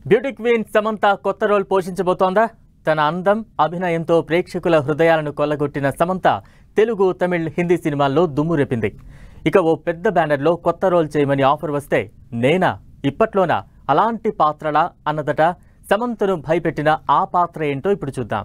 beauty queen Samantha కొత్త role పోషించబోతోందా తన అందం అభినయంతో ప్రేక్షకుల హృదయాలను కొల్లగొట్టిన సమంత తెలుగు తమిళ్ హిందీ సినిమాల్లో దుమ్ము రేపింది ఇక ఓ పెద్ద బ్యానర్లో కొత్త రోల్ చేయమని ఆఫర్ వస్తే నేనా ఇప్పట్లోనా అలాంటి పాత్రలా అన్నదట సమంతను భయపెట్టిన ఆ పాత్ర ఏంటో ఇప్పుడు చూద్దాం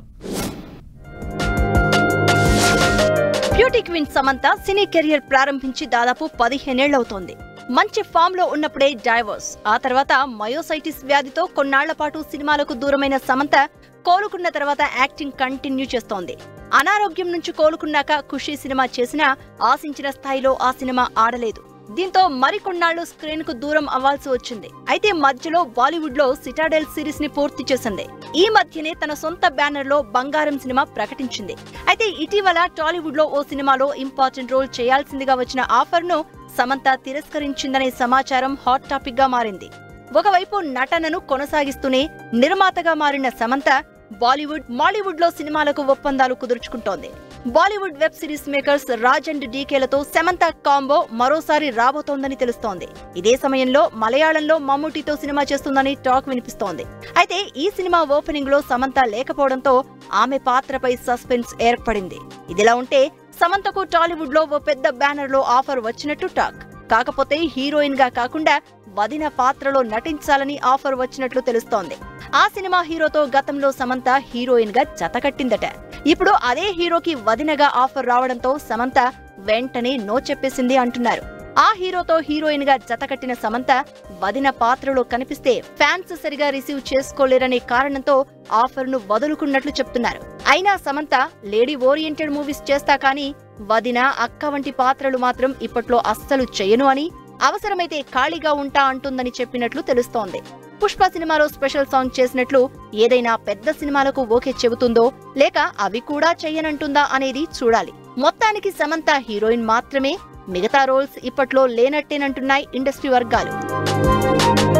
beauty queen Samantha cine career ప్రారంభించి దాదాపు పదిహేనేళ్లవుతోంది మంచి ఫామ్ లో ఉన్నప్పుడే డైవర్స్ ఆ తర్వాత మయోసైటిస్ వ్యాధితో కొన్నాళ్ల పాటు సినిమాలకు దూరమైన సమంత కోలుకున్న తర్వాత యాక్టింగ్ కంటిన్యూ చేస్తోంది అనారోగ్యం నుంచి కోలుకున్నాక ఖుషి సినిమా చేసినా ఆశించిన స్థాయిలో ఆ సినిమా ఆడలేదు దీంతో మరికొన్నాళ్లు స్క్రీన్ కు దూరం అవ్వాల్సి వచ్చింది అయితే మధ్యలో బాలీవుడ్ లో సిటాడెల్ సిరీస్ ని పూర్తి చేసింది ఈ మధ్యనే తన సొంత బ్యానర్ లో బంగారం సినిమా ప్రకటించింది అయితే ఇటీవల టాలీవుడ్ లో ఓ సినిమాలో ఇంపార్టెంట్ రోల్ చేయాల్సిందిగా వచ్చిన ఆఫర్ ను సమంత తిరస్కరించిందనే సమాచారం హాట్ టాపిక్ గా మారింది ఒకవైపు నటనను కొనసాగిస్తూనే నిర్మాతగా మారిన సమంత బాలీవుడ్ మాలీవుడ్ లో సినిమాలకు ఒప్పందాలు కుదుర్చుకుంటోంది Bollywood web series makers Raj and డీకేలతో సమంత కాంబో మరోసారి రాబోతోందని తెలుస్తోంది ఇదే సమయంలో మలయాళంలో మమ్మూటితో సినిమా చేస్తుందని టాక్ వినిపిస్తోంది అయితే ఈ సినిమా ఓపెనింగ్ లో సమంత లేకపోవడంతో ఆమె పాత్రపై సస్పెన్స్ ఏర్పడింది ఇదిలా ఉంటే సమంతకు టాలీవుడ్ లో ఓ పెద్ద బ్యానర్ లో ఆఫర్ వచ్చినట్టు టాక్ కాకపోతే హీరోయిన్ గా కాకుండా వదిన పాత్రలో నటించాలని ఆఫర్ వచ్చినట్లు తెలుస్తోంది ఆ సినిమా హీరోతో గతంలో సమంత హీరోయిన్ గా జతకట్టిందట ఇప్పుడు అదే హీరోకి వదినగా ఆఫర్ రావడంతో సమంత వెంటనే నో చెప్పేసింది అంటున్నారు ఆ హీరోతో హీరోయిన్ గా జతకట్టిన సమంత వదిన పాత్రలో కనిపిస్తే ఫ్యాన్స్ సరిగా రిసీవ్ చేసుకోలేరనే కారణంతో ఆఫర్ ను వదులుకున్నట్లు చెప్తున్నారు అయినా సమంత లేడీ ఓరియంటెడ్ మూవీస్ చేస్తా కానీ వదిన అక్క వంటి పాత్రలు మాత్రం ఇప్పట్లో అస్సలు చేయను అని అవసరమైతే ఖాళీగా ఉంటా అంటుందని చెప్పినట్లు తెలుస్తోంది పుష్ప సినిమాలో స్పెషల్ సాంగ్ చేసినట్లు ఏదైనా పెద్ద సినిమాలకు ఓకే చెబుతుందో లేక అవి కూడా చెయ్యనంటుందా అనేది చూడాలి మొత్తానికి సమంత హీరోయిన్ మాత్రమే మిగతా రోల్స్ ఇప్పట్లో లేనట్టేనంటున్నాయి ఇండస్ట్రీ వర్గాలు